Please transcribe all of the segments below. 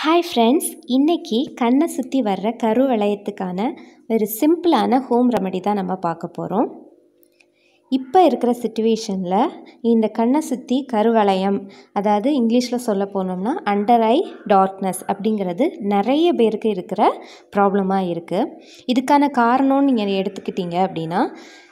hi friends இன்றைக்கி கண்ணை சுற்றி வர்ற கருவளையத்துக்கான ஒரு சிம்பிளான ஹோம் ரெமெடி தான் நம்ம பார்க்க போகிறோம் இப்போ இருக்கிற சுச்சுவேஷனில் இந்த கண்ணை சுற்றி கருவளையம் அதாவது இங்கிலீஷில் சொல்ல போனோம்னா அண்டர் ஐ டார்க்னஸ் அப்படிங்கிறது நிறைய பேருக்கு இருக்கிற ப்ராப்ளமாக இருக்குது இதுக்கான காரணம்னு நீங்கள் எடுத்துக்கிட்டீங்க அப்படின்னா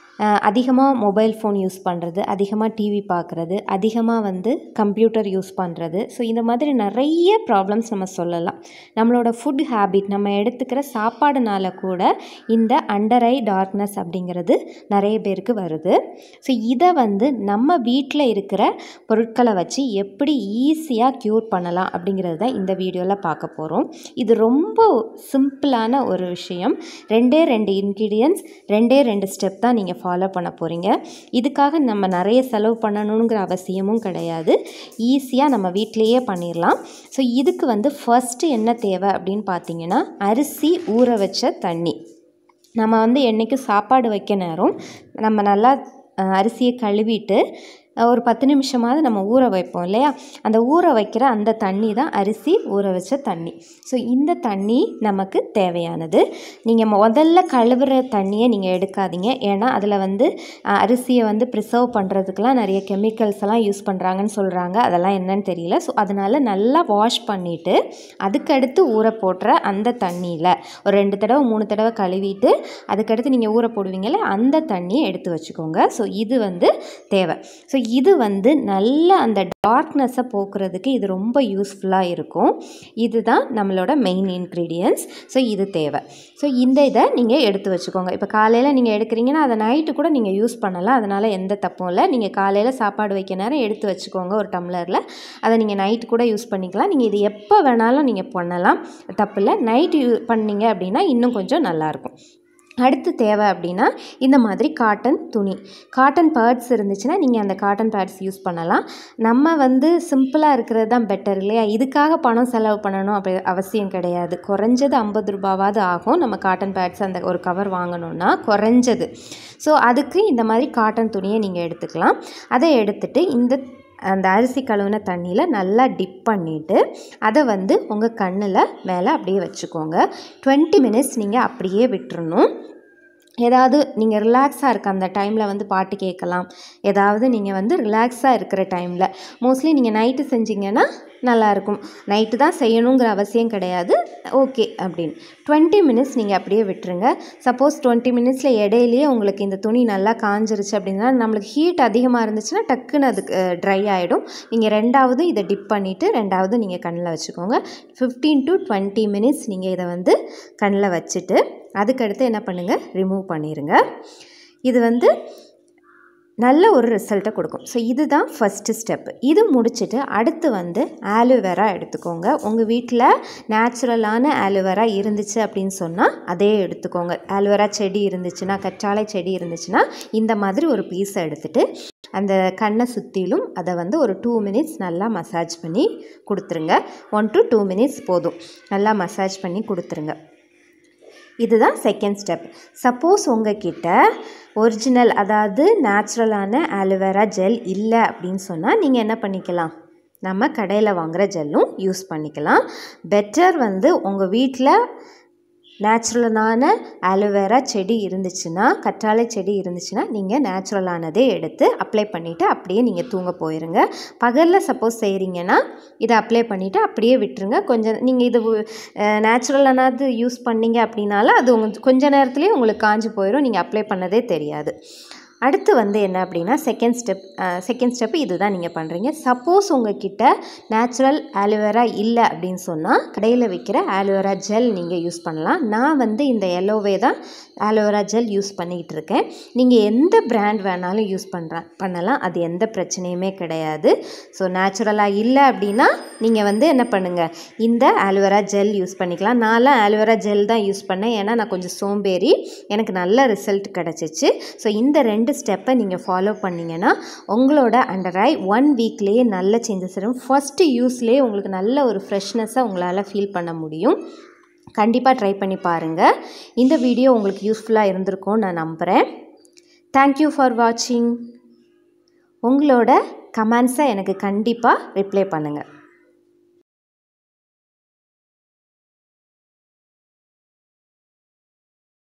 அதிகமாக மொபைல் ஃபோன் யூஸ் பண்ணுறது அதிகமாக டிவி பார்க்குறது அதிகமாக வந்து கம்ப்யூட்டர் யூஸ் பண்ணுறது ஸோ இந்த மாதிரி நிறைய ப்ராப்ளம்ஸ் நம்ம சொல்லலாம் நம்மளோட ஃபுட் ஹேபிட் நம்ம எடுத்துக்கிற சாப்பாடுனால கூட இந்த அண்டர் ஐ டார்க்னஸ் அப்படிங்கிறது நிறைய பேருக்கு வருது ஸோ இதை வந்து நம்ம வீட்டில் இருக்கிற பொருட்களை வச்சு எப்படி ஈஸியாக க்யூர் பண்ணலாம் அப்படிங்கிறது தான் இந்த வீடியோவில் பார்க்க போகிறோம் இது ரொம்ப சிம்பிளான ஒரு விஷயம் ரெண்டே ரெண்டு இன்க்ரீடியன்ஸ் ரெண்டே ரெண்டு ஸ்டெப் தான் நீங்கள் ஃபாலோ பண்ண போகிறீங்க இதுக்காக நம்ம நிறைய செலவு பண்ணணுங்கிற அவசியமும் கிடையாது ஈஸியாக நம்ம வீட்டிலையே பண்ணிடலாம் ஸோ இதுக்கு வந்து ஃபஸ்ட்டு என்ன தேவை அப்படின்னு பார்த்தீங்கன்னா அரிசி ஊற வச்ச தண்ணி நம்ம வந்து என்றைக்கும் சாப்பாடு வைக்க நேரம் நம்ம நல்லா அரிசியை கழுவிட்டு ஒரு பத்து நிமிஷமாவது நம்ம ஊற வைப்போம் இல்லையா அந்த ஊற வைக்கிற அந்த தண்ணி தான் அரிசி ஊற வச்ச தண்ணி ஸோ இந்த தண்ணி நமக்கு தேவையானது நீங்கள் முதல்ல கழுவுற தண்ணியை நீங்கள் எடுக்காதீங்க ஏன்னா அதில் வந்து அரிசியை வந்து ப்ரிசர்வ் பண்ணுறதுக்கெலாம் நிறைய கெமிக்கல்ஸ் எல்லாம் யூஸ் பண்ணுறாங்கன்னு சொல்கிறாங்க அதெல்லாம் என்னன்னு தெரியல ஸோ அதனால் நல்லா வாஷ் பண்ணிவிட்டு அதுக்கடுத்து ஊற போடுற அந்த தண்ணியில் ஒரு ரெண்டு தடவை மூணு தடவை கழுவிட்டு அதுக்கடுத்து நீங்கள் ஊற போடுவீங்கள்ல அந்த தண்ணியை எடுத்து வச்சுக்கோங்க ஸோ இது வந்து தேவை ஸோ இது வந்து நல்ல அந்த டார்க்னஸை போக்குறதுக்கு இது ரொம்ப யூஸ்ஃபுல்லாக இருக்கும் இதுதான் நம்மளோட மெயின் இன்க்ரீடியன்ஸ் ஸோ இது தேவை ஸோ இந்த இதை நீங்கள் எடுத்து வச்சுக்கோங்க இப்போ காலையில் நீங்கள் எடுக்கிறீங்கன்னா அதை நைட்டு கூட நீங்கள் யூஸ் பண்ணலாம் அதனால் எந்த தப்பும் இல்லை நீங்கள் காலையில் சாப்பாடு வைக்க நேரம் எடுத்து வச்சுக்கோங்க ஒரு டம்ளரில் அதை நீங்கள் நைட்டு கூட யூஸ் பண்ணிக்கலாம் நீங்கள் இது எப்போ வேணாலும் நீங்கள் பண்ணலாம் தப்பில்லை நைட்டு யூ பண்ணீங்க அப்படின்னா இன்னும் கொஞ்சம் நல்லாயிருக்கும் அடுத்து தேவை அப்படின்னா இந்த மாதிரி காட்டன் துணி காட்டன் பேட்ஸ் இருந்துச்சுன்னா நீங்கள் அந்த காட்டன் பேட்ஸ் யூஸ் பண்ணலாம் நம்ம வந்து சிம்பிளாக இருக்கிறது தான் பெட்டர் இல்லையா இதுக்காக பணம் செலவு பண்ணணும் அப்படி அவசியம் கிடையாது குறைஞ்சது ஐம்பது ரூபாவாவது ஆகும் நம்ம காட்டன் பேட்ஸ் அந்த ஒரு கவர் வாங்கணுன்னா குறைஞ்சது ஸோ அதுக்கு இந்த மாதிரி காட்டன் துணியை நீங்கள் எடுத்துக்கலாம் அதை எடுத்துகிட்டு இந்த அந்த அரிசி கழுவுன தண்ணியில் நல்லா டிப் பண்ணிவிட்டு அதை வந்து உங்கள் கண்ணில் மேலே அப்படியே வச்சுக்கோங்க டுவெண்ட்டி மினிட்ஸ் நீங்கள் அப்படியே விட்டுறணும் ஏதாவது நீங்கள் ரிலாக்ஸாக இருக்க அந்த டைமில் வந்து பாட்டு கேட்கலாம் ஏதாவது நீங்கள் வந்து ரிலாக்ஸாக இருக்கிற டைமில் மோஸ்ட்லி நீங்கள் நைட்டு செஞ்சிங்கன்னா நல்லாயிருக்கும் நைட்டு தான் செய்யணுங்கிற அவசியம் கிடையாது ஓகே அப்படின்னு டுவெண்ட்டி மினிட்ஸ் நீங்கள் அப்படியே விட்டுருங்க சப்போஸ் டுவெண்ட்டி மினிட்ஸில் இடையிலேயே உங்களுக்கு இந்த துணி நல்லா காஞ்சிருச்சு அப்படின்னா நம்மளுக்கு ஹீட் அதிகமாக இருந்துச்சுன்னா டக்குன்னு அதுக்கு ட்ரை ஆகிடும் நீங்கள் ரெண்டாவது இதை டிப் பண்ணிவிட்டு ரெண்டாவது நீங்கள் கண்ணில் வச்சுக்கோங்க ஃபிஃப்டீன் டு டுவெண்ட்டி மினிட்ஸ் நீங்கள் இதை வந்து கண்ணில் வச்சுட்டு அதுக்கடுத்து என்ன பண்ணுங்கள் ரிமூவ் பண்ணிடுங்க இது வந்து நல்ல ஒரு ரிசல்ட்டை கொடுக்கும் ஸோ இதுதான் ஃபஸ்ட்டு ஸ்டெப்பு இது முடிச்சுட்டு அடுத்து வந்து ஆலோவேரா எடுத்துக்கோங்க உங்கள் வீட்டில் நேச்சுரலான ஆலோவேரா இருந்துச்சு அப்படின்னு சொன்னால் அதே எடுத்துக்கோங்க ஆலோவேரா செடி இருந்துச்சுன்னா கற்றாழை செடி இருந்துச்சுன்னா இந்த மாதிரி ஒரு பீஸை எடுத்துகிட்டு அந்த கண்ணை சுற்றிலும் அதை வந்து ஒரு டூ மினிட்ஸ் நல்லா மசாஜ் பண்ணி கொடுத்துருங்க ஒன் டு டூ மினிட்ஸ் போதும் நல்லா மசாஜ் பண்ணி கொடுத்துருங்க இதுதான் செகண்ட் ஸ்டெப் சப்போஸ் உங்ககிட்ட ஒரிஜினல் அதாவது நேச்சுரலான ஆலோவேரா ஜெல் இல்லை அப்படின்னு சொன்னால் நீங்கள் என்ன பண்ணிக்கலாம் நம்ம கடையில் வாங்குகிற ஜெல்லும் யூஸ் பண்ணிக்கலாம் பெட்டர் வந்து உங்கள் வீட்டில் நேச்சுரலான ஆலோவேரா செடி இருந்துச்சுன்னா கற்றாழை செடி இருந்துச்சுன்னா நீங்கள் நேச்சுரலானதே எடுத்து அப்ளை பண்ணிவிட்டு அப்படியே நீங்கள் தூங்க போயிருங்க பகலில் சப்போஸ் செய்கிறீங்கன்னா இதை அப்ளை பண்ணிவிட்டு அப்படியே விட்டுருங்க கொஞ்சம் நீங்கள் இது நேச்சுரலானது யூஸ் பண்ணீங்க அப்படின்னாலும் அது உங்கள் கொஞ்ச நேரத்துலேயே உங்களுக்கு காஞ்சி போயிடும் நீங்கள் அப்ளை பண்ணதே தெரியாது அடுத்து வந்து என்ன அப்படின்னா செகண்ட் ஸ்டெப் செகண்ட் ஸ்டெப்பு இது தான் நீங்கள் பண்ணுறீங்க சப்போஸ் உங்ககிட்ட நேச்சுரல் ஆலோவேரா இல்லை அப்படின்னு சொன்னால் கடையில் விற்கிற ஆலோவேரா ஜெல் நீங்கள் யூஸ் பண்ணலாம் நான் வந்து இந்த எல்லோவே தான் ஆலோவேரா ஜெல் யூஸ் பண்ணிக்கிட்டு இருக்கேன் நீங்கள் எந்த பிராண்ட் வேணாலும் யூஸ் பண்ணுற பண்ணலாம் அது எந்த பிரச்சனையுமே கிடையாது ஸோ நேச்சுரலாக இல்லை அப்படின்னா நீங்கள் வந்து என்ன பண்ணுங்கள் இந்த ஆலோவேரா ஜெல் யூஸ் பண்ணிக்கலாம் நான்லாம் ஆலோவேரா ஜெல் தான் யூஸ் பண்ணேன் ஏன்னா நான் கொஞ்சம் சோம்பேறி எனக்கு நல்ல ரிசல்ட் கிடச்சிச்சு ஸோ இந்த ரெண்டு ஸ்டெப்பை நீங்கள் ஃபாலோ பண்ணிங்கன்னா உங்களோட அண்டர் ஐ ஒன் வீக்லேயே நல்ல சேஞ்சஸ் வரும் ஃபஸ்ட்டு யூஸ்லேயே உங்களுக்கு நல்ல ஒரு ஃப்ரெஷ்னஸை உங்களால் ஃபீல் பண்ண முடியும் கண்டிப்பாக ட்ரை பண்ணி பாருங்கள் இந்த வீடியோ உங்களுக்கு யூஸ்ஃபுல்லாக இருந்திருக்கும்னு நான் நம்புகிறேன் தேங்க்யூ ஃபார் வாட்சிங் உங்களோட கமெண்ட்ஸை எனக்கு கண்டிப்பாக ரிப்ளை பண்ணுங்கள்